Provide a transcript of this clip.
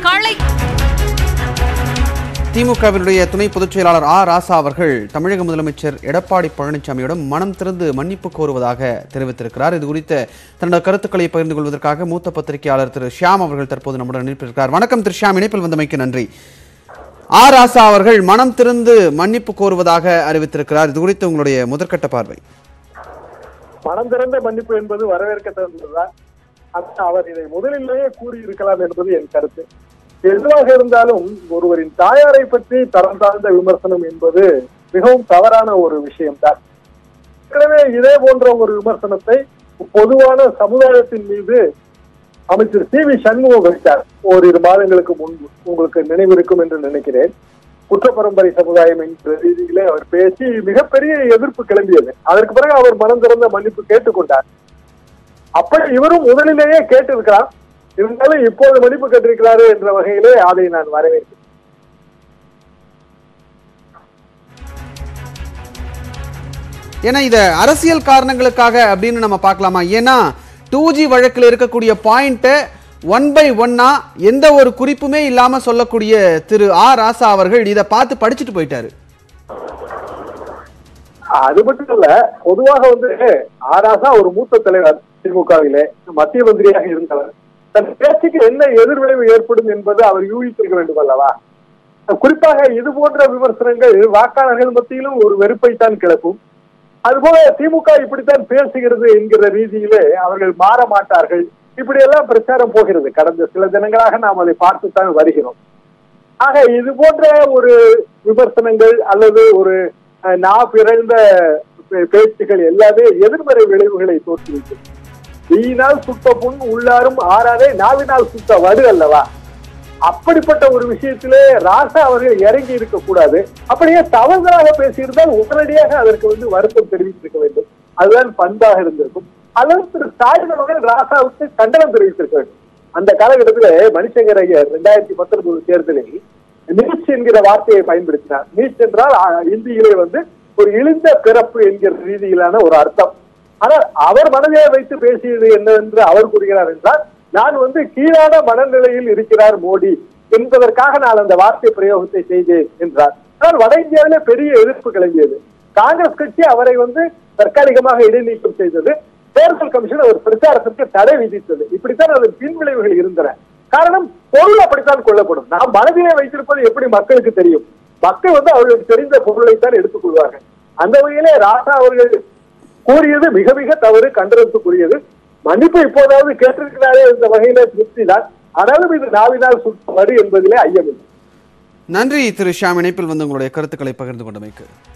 காலை திமுகவினுடைய துணை பொதுச் செயலாளர் ஆ ராசா அவர்கள் தமிழக முதலமைச்சர் எடப்பாடி பழனிசாமியிடம் மனம் திறந்து மன்னிப்பு கோருவதாக தெரிவித்திருக்கிறார் இது குறித்த தன்னோட கருத்துக்களை பகிர்ந்து கொள்வதற்காக மூத்த பத்திரிகையாளர் திரு ஷியாம் அவர்கள் தற்போது நம்முடன் இணைப்பிருக்கிறார் வணக்கம் திரு ஷியாம் இணைப்பில் வந்தமைக்கு நன்றி ஆ ராசா அவர்கள் மனம் திறந்து மன்னிப்பு கோருவதாக அறிவித்திருக்கிறார் இது குறித்து உங்களுடைய முதற்கட்ட பார்வை மனம் திறந்த மன்னிப்பு என்பது வரவேற்க தகுந்ததுதான் ஆனால் அவர் இதை முதலிலேயே கூறியிருக்கலாம் என்பது என் கருத்து எதுவாக இருந்தாலும் ஒருவரின் தாயாரை பற்றி தரம் தாழ்ந்த விமர்சனம் என்பது மிகவும் தவறான ஒரு விஷயம்தான் ஏற்கனவே இதே போன்ற ஒரு விமர்சனத்தை பொதுவான சமுதாயத்தின் மீது அமைச்சர் சி வி சண்முகம் வைத்தார் ஓரிரு மாதங்களுக்கு முன்பு உங்களுக்கு நினைவிருக்கும் என்று நினைக்கிறேன் குற்றப்பரம்பரை சமுதாயம் என்கிற ரீதியிலே அவர் பேசி மிகப்பெரிய எதிர்ப்பு கிளம்பியது அதற்கு பிறகு அவர் மனம் திறந்த மன்னிப்பு கேட்டுக்கொண்டார் அப்படி இவரும் முதலிலேயே கேட்டிருக்கிறார் இருந்தாலும் இப்போது மன்னிப்பு கேட்டிருக்கிறாரு என்ற வகையிலே அதை நான் வரவேற்கிறேன் ஏன்னா இதை அரசியல் காரணங்களுக்காக அப்படின்னு நம்ம பார்க்கலாமா ஏன்னா டூ ஜி வழக்கில் இருக்கக்கூடிய பாயிண்ட்டை ஒன் பை ஒன்னா எந்த ஒரு குறிப்புமே இல்லாம சொல்லக்கூடிய திரு ஆ ராசா அவர்கள் இதை பார்த்து படிச்சுட்டு போயிட்டாரு அது மட்டும் இல்ல பொதுவாக வந்து ஆராசா ஒரு மூத்த தலைவர் திமுகவிலே மத்திய மந்திரியாக இருந்தவர் தன் பேச்சுக்கு என்ன எதிர்விளைவு ஏற்படும் என்பது அவர் யூகித்திருக்க வேண்டும் அல்லவா குறிப்பாக இது போன்ற விமர்சனங்கள் வாக்காளர்கள் மத்தியிலும் ஒரு வெறுப்பைத்தான் கிளப்பும் அதுபோல திமுக இப்படித்தான் பேசுகிறது என்கிற ரீதியிலே அவர்கள் மாற மாட்டார்கள் இப்படியெல்லாம் பிரச்சாரம் போகிறது கடந்த சில தினங்களாக நாம் அதை பார்த்துத்தான் வருகிறோம் ஆக இது போன்ற ஒரு விமர்சனங்கள் அல்லது ஒரு அஹ், நா பிறந்த பே- பேச்சுகள் எல்லாமே எதிர்மறை விளைவுகளை தோற்றுவிக்கும் தீயினால் சுட்ட புண் உள்ளாரும் ஆறாதே நாவினால் சுட்ட வடு அல்லவா அப்படிப்பட்ட ஒரு விஷயத்திலே ராசா அவர்கள் இறங்கி இருக்க கூடாது அப்படியே தவறுதலாக பேசியிருந்தால் உடனடியாக அதற்கு வந்து வருத்தம் தெரிவித்திருக்க வேண்டும் அதுதான் பண்பாக இருந்திருக்கும் அல்லது திரு ஸ்டாலின் அவர்கள் ராசாவுக்கு கண்டனம் தெரிவித்திருக்க வேண்டும் அந்த காலகட்டத்திலே மணிசங்கர் ஐயர் இரண்டாயிரத்தி பத்தொன்பது தேர்தலில் நீச் என்கிற வார்த்தையை பயன்படுத்தினார் நீச் என்றால் ஆ, இந்தியிலே வந்து ஒரு இழிந்த பிறப்பு என்கிற ரீதியிலான ஒரு அர்த்தம் ஆனால் அவர் மனதிலே வைத்து பேசியது என்னவென்று அவர் கூறுகிறார் என்றால் நான் வந்து கீழான மனநிலையில் இருக்கிறார் மோடி என்பதற்காக நான் அந்த வார்த்தை பிரயோகத்தை செய்தேன் என்றார் ஆனால் வட இந்தியாவிலே பெரிய எதிர்ப்பு கிளம்பியது காங்கிரஸ் கட்சி அவரை வந்து தற்காலிகமாக இடைநீக்கம் செய்தது தேர்தல் கமிஷன் அவர் பிரச்சாரத்திற்கு தடை விதித்தது இப்படித்தான் அதன் பின்விளைவுகள் இருந்தன காரணம் பொருள் அப்படித்தான் கொள்ளப்படும் நாம் மனதிலே வைத்திருப்பது எப்படி மக்களுக்கு தெரியும் மக்கள் வந்து அவர்களுக்கு தெரிந்த பொருளைத்தான் எடுத்துக் கொள்வார்கள் அந்த வகையிலே ராசா அவர்கள் கூறியது மிக மிக தவறு கண்டனத்துக்குரியது மன்னிப்பு இப்போதாவது கேட்டிருக்கிறாரே என்ற வகையில திருப்தி தான் ஆனாலும் இது நாவினால் சுட்டு வரு என்பதிலே ஐயமில்லை நன்றி திரு ஷியாம் இணைப்பில் வந்து உங்களுடைய கருத்துக்களை பகிர்ந்து கொண்டமைக்கு